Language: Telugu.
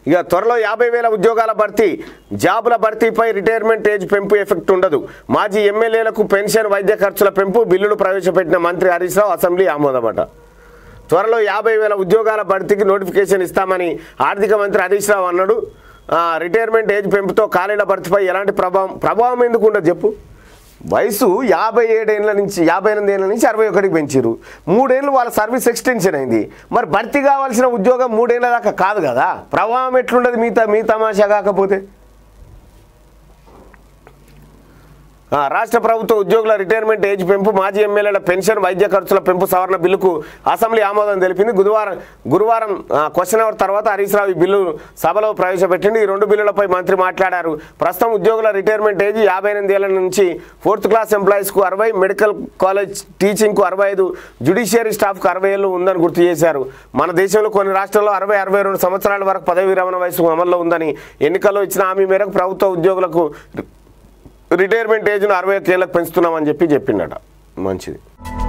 ఇక త్వరలో యాభై వేల ఉద్యోగాల భర్తీ జాబుల భర్తీపై రిటైర్మెంట్ ఏజ్ పెంపు ఎఫెక్ట్ ఉండదు మాజీ ఎమ్మెల్యేలకు పెన్షన్ వైద్య ఖర్చుల పెంపు బిల్లును ప్రవేశపెట్టిన మంత్రి హరీష్ రావు అసెంబ్లీ ఆమోదమట త్వరలో యాభై వేల ఉద్యోగాల భర్తీకి నోటిఫికేషన్ ఇస్తామని ఆర్థిక మంత్రి హరీష్ రావు అన్నాడు ఆ, రిటైర్మెంట్ ఏజ్ పెంపుతో ఖాళీల భర్తీపై ఎలాంటి ప్రభావం ప్రభావం ఎందుకు ఉండదు చెప్పు వయసు యాభై ఏడేళ్ళ నుంచి యాభై ఎనిమిది ఏళ్ళ నుంచి అరవై ఒకటికి పెంచారు మూడేళ్ళు వాళ్ళ సర్వీస్ ఎక్స్టెన్షన్ అయింది మరి భర్తీ కావాల్సిన ఉద్యోగం మూడేళ్ల దాకా కాదు కదా ప్రభావం ఎట్లుండదు మిగతా మీ తమాషా కాకపోతే ఆ, రాష్ట్ర ప్రభుత్వ ఉద్యోగుల రిటైర్మెంట్ ఏజ్ పెంపు మాజీ ఎమ్మెల్యేల పెన్షన్ వైద్య ఖర్చుల పెంపు సవరణ బిల్లుకు అసెంబ్లీ ఆమోదం తెలిపింది గురువారం గురువారం ఆ, క్వశ్చన్ అవర్ తర్వాత హరీష్ రావు ఈ బిల్లు సభలో ప్రవేశపెట్టింది ఈ రెండు బిల్లులపై మంత్రి మాట్లాడారు ప్రస్తుతం ఉద్యోగుల రిటైర్మెంట్ ఏజ్ యాభై ఎనిమిది ఏళ్ల నుంచి ఫోర్త్ క్లాస్ ఎంప్లాయీస్కు అరవై మెడికల్ కాలేజ్ టీచింగ్కు అరవై ఐదు జుడిషియరీ స్టాఫ్కు అరవై ఏళ్ళు ఉందని గుర్తు చేశారు మన దేశంలో కొన్ని రాష్ట్రాల్లో అరవై అరవై రెండు సంవత్సరాల వరకు పదవి విరమణ వయసు అమల్లో ఉందని ఎన్నికల్లో ఇచ్చిన హామీ మేరకు ప్రభుత్వ ఉద్యోగులకు రిటైర్మెంట్ ఏజ్ను అరవై ఒక్క ఏళ్ళకు పెంచుతున్నామని చెప్పి చెప్పిండట మంచిది